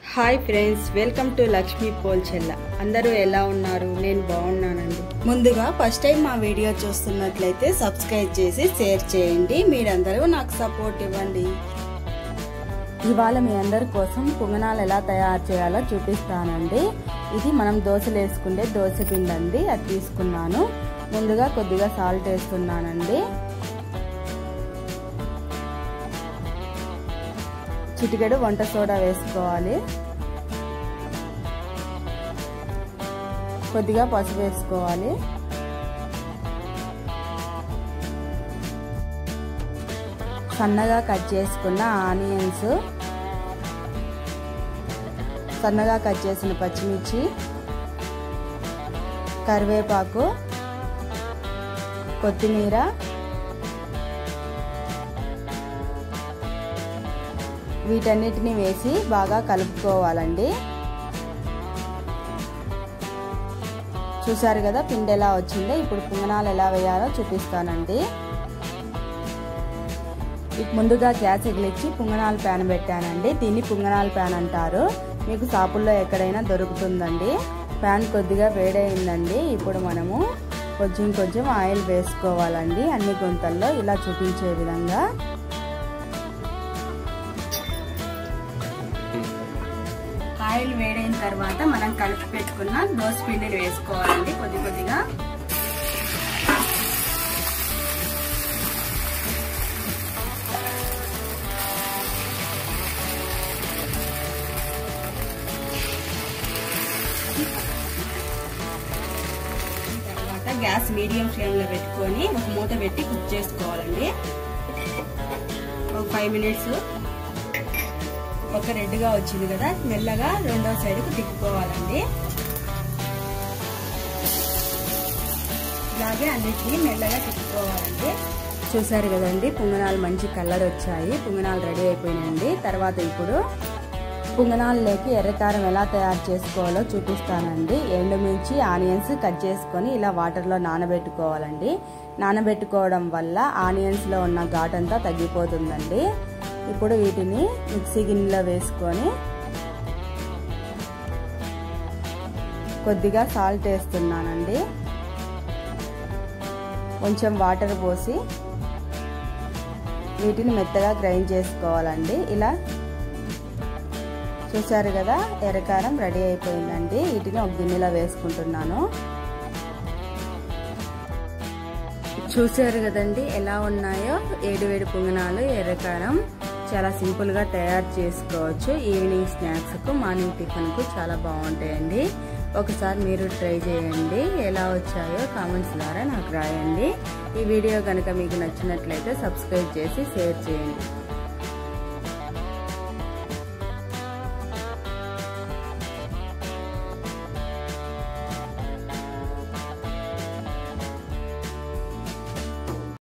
hi friends welcome to Lakshmi పోల్చెల్ల అందరూ ఎలా ఉన్నారు నేను బాగున్నానండి ముందుగా ఫస్ట్ టైం మా వీడియో చూస్తున్నట్లయితే సబ్స్క్రైబ్ చేసి షేర్ చేయండి మీరందరూ నాకు సపోర్ట్ ఇవ్వండి ఇవాళ మీ అందరి కోసం పుంగనాలు ఎలా తయారు చేయాలో చూపిస్తానండి ఇది మనం దోశలు వేసుకుంటే దోశ పిండి అండి అది తీసుకున్నాను ముందుగా కొద్దిగా సాల్ట్ వేస్తున్నానండి చిటికెడు వంట సోడా వేసుకోవాలి కొద్దిగా పసుపు వేసుకోవాలి సన్నగా కట్ చేసుకున్న ఆనియన్స్ సన్నగా కట్ చేసిన పచ్చిమిర్చి కరివేపాకు కొత్తిమీర వీటన్నిటిని వేసి బాగా కలుపుకోవాలండి చూసారు కదా పిండి ఎలా వచ్చిందో ఇప్పుడు పుంగనాలు ఎలా వేయాలో చూపిస్తానండి ముందుగా గ్యాస్ ఎగిలిచ్చి పుంగనాల ప్యాన్ పెట్టానండి దీన్ని పుంగనాల ప్యాన్ అంటారు మీకు షాపుల్లో ఎక్కడైనా దొరుకుతుందండి ప్యాన్ కొద్దిగా వేడైందండి ఇప్పుడు మనము కొంచెం కొంచెం ఆయిల్ వేసుకోవాలండి అన్ని గుంతల్లో ఇలా చూపించే విధంగా ఆయిల్ వేడైన తర్వాత మనం కలిపి పెట్టుకున్న దోశ పిండిని వేసుకోవాలండి కొద్ది కొద్దిగా తర్వాత గ్యాస్ మీడియం ఫ్లేమ్లో పెట్టుకొని ఒక మూత పెట్టి కుక్ చేసుకోవాలండి ఒక ఫైవ్ మినిట్స్ ఒక రెడ్గా వచ్చింది కదా మెల్లగా రెండో సైడ్కు తిప్పుకోవాలండి ఇలాగే అన్నిటినీ మెల్లగా తిప్పుకోవాలండి చూసారు కదండి పుంగనాలు మంచి కలర్ వచ్చాయి పుంగనాలు రెడీ అయిపోయినాయండి తర్వాత ఇప్పుడు పుంగనాలలోకి ఎర్రకారం ఎలా తయారు చేసుకోవాలో చూపిస్తానండి ఎండుమిర్చి ఆనియన్స్ కట్ చేసుకొని ఇలా వాటర్లో నానబెట్టుకోవాలండి నానబెట్టుకోవడం వల్ల ఆనియన్స్లో ఉన్న ఘాటంతా తగ్గిపోతుందండి ఇప్పుడు వీటిని మిక్సీ గిన్నెలో వేసుకొని కొద్దిగా సాల్ట్ వేస్తున్నానండి కొంచెం వాటర్ పోసి వీటిని మెత్తగా గ్రైండ్ చేసుకోవాలండి ఇలా చూసారు కదా ఎర్రకారం రెడీ అయిపోయిందండి వీటిని ఒక గిన్నెలో వేసుకుంటున్నాను చూసారు కదండి ఎలా ఉన్నాయో ఏడు వేడి పుంగనాలు ఎర్రకారం చాలా సింపుల్గా తయారు చేసుకోవచ్చు ఈవినింగ్ స్నాక్స్కు మార్నింగ్ టిఫిన్కు చాలా బాగుంటాయండి ఒకసారి మీరు ట్రై చేయండి ఎలా వచ్చాయో కామెంట్స్ ద్వారా నాకు రాయండి ఈ వీడియో కనుక మీకు నచ్చినట్లయితే సబ్స్క్రైబ్ చేసి షేర్ చేయండి